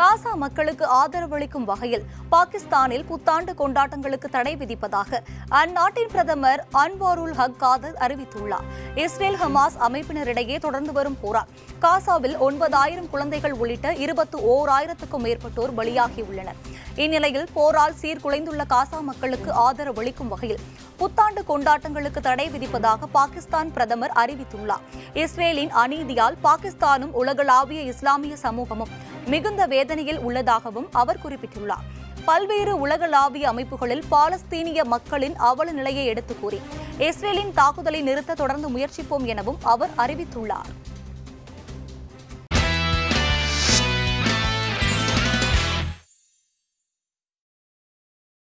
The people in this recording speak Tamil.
காசா மக்களுக்கு ஆதரவளிக்கும் வகையில் பாகிஸ்தானில் புத்தாண்டு கொண்டாட்டங்களுக்கு தடை விதிப்பதாக அந்நாட்டின் பிரதமர் அன்வாருல் ஹக் காதர் அறிவித்துள்ளார் இஸ்ரேல் ஹமாஸ் அமைப்பினரிடையே தொடர்ந்து வரும் போரால் காசாவில் ஒன்பதாயிரம் குழந்தைகள் உள்ளிட்ட இருபத்து ஓராயிரத்துக்கும் மேற்பட்டோர் பலியாகியுள்ளனர் இந்நிலையில் போரால் சீர்குலைந்துள்ள காசா மக்களுக்கு ஆதரவளிக்கும் வகையில் புத்தாண்டு கொண்டாட்டங்களுக்கு தடை விதிப்பதாக பாகிஸ்தான் பிரதமர் அறிவித்துள்ளார் இஸ்ரேலின் அநீதியால் பாகிஸ்தானும் உலகளாவிய இஸ்லாமிய சமூகமும் மிகுந்த வேதனையில் உள்ளதாகவும் அவர் குறிப்பிட்டுள்ளார் பல்வேறு உலகளாவிய அமைப்புகளில் பாலஸ்தீனிய மக்களின் அவல நிலையை எடுத்துக் கூறி இஸ்ரேலின் தாக்குதலை நிறுத்த தொடர்ந்து முயற்சிப்போம் எனவும் அவர் அறிவித்துள்ளார்